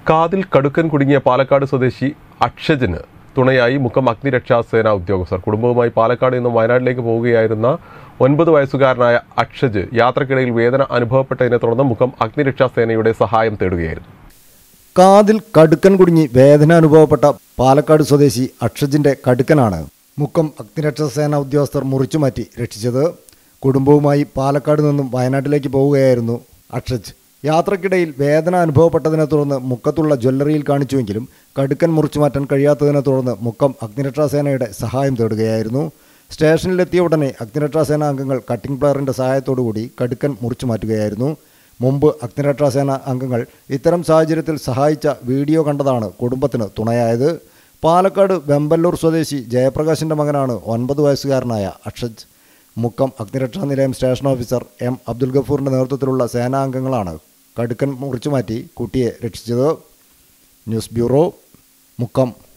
കാതിൽ കടുക്കൻ കുടുങ്ങിയ പാലക്കാട് സ്വദേശി അക്ഷജിന് തുണയായി മുക്കം അഗ്നിരക്ഷാസേന ഉദ്യോഗസ്ഥർ കുടുംബവുമായി പാലക്കാട് നിന്നും വയനാട്ടിലേക്ക് പോവുകയായിരുന്ന ഒൻപത് വയസ്സുകാരനായ അക്ഷജ് യാത്രക്കിടയിൽ വേദന അനുഭവപ്പെട്ടതിനെ തുടർന്ന് മുക്കം അഗ്നിരക്ഷാസേനയുടെ സഹായം തേടുകയായിരുന്നു കാതിൽ കടുക്കൻ കുടുങ്ങി വേദന അനുഭവപ്പെട്ട പാലക്കാട് സ്വദേശി അക്ഷജിന്റെ കടുക്കനാണ് മുക്കം അഗ്നിരക്ഷാസേന ഉദ്യോഗസ്ഥർ മുറിച്ചുമാറ്റി രക്ഷിച്ചത് കുടുംബവുമായി പാലക്കാട് നിന്നും വയനാട്ടിലേക്ക് പോവുകയായിരുന്നു അക്ഷജ് യാത്രക്കിടയിൽ വേദന അനുഭവപ്പെട്ടതിനെ തുടർന്ന് മുക്കത്തുള്ള ജ്വല്ലറിയിൽ കാണിച്ചുവെങ്കിലും കടുക്കൻ മുറിച്ചു മാറ്റാൻ കഴിയാത്തതിനെ തുടർന്ന് മുക്കം അഗ്നിരക്ഷാസേനയുടെ സഹായം തേടുകയായിരുന്നു സ്റ്റേഷനിലെത്തിയ ഉടനെ അഗ്നിരക്ഷാസേന അംഗങ്ങൾ കട്ടിംഗ് പ്ലെയറിന്റെ സഹായത്തോടുകൂടി കടുക്കൻ മുറിച്ചു മാറ്റുകയായിരുന്നു മുമ്പ് അഗ്നിരക്ഷാസേന അംഗങ്ങൾ ഇത്തരം സാഹചര്യത്തിൽ സഹായിച്ച വീഡിയോ കണ്ടതാണ് കുടുംബത്തിന് തുണയായത് പാലക്കാട് വെമ്പല്ലൂർ സ്വദേശി ജയപ്രകാശിന്റെ മകനാണ് ഒൻപത് വയസ്സുകാരനായ അക്ഷജ് മുക്കം അഗ്നിരക്ഷാ നിലയം സ്റ്റേഷൻ ഓഫീസർ എം അബ്ദുൽ ഗഫൂറിന്റെ നേതൃത്വത്തിലുള്ള സേനാംഗങ്ങളാണ് കടുക്കൻ മുറിച്ചുമാറ്റി കുട്ടിയെ രക്ഷിച്ചത് ന്യൂസ് ബ്യൂറോ മുക്കം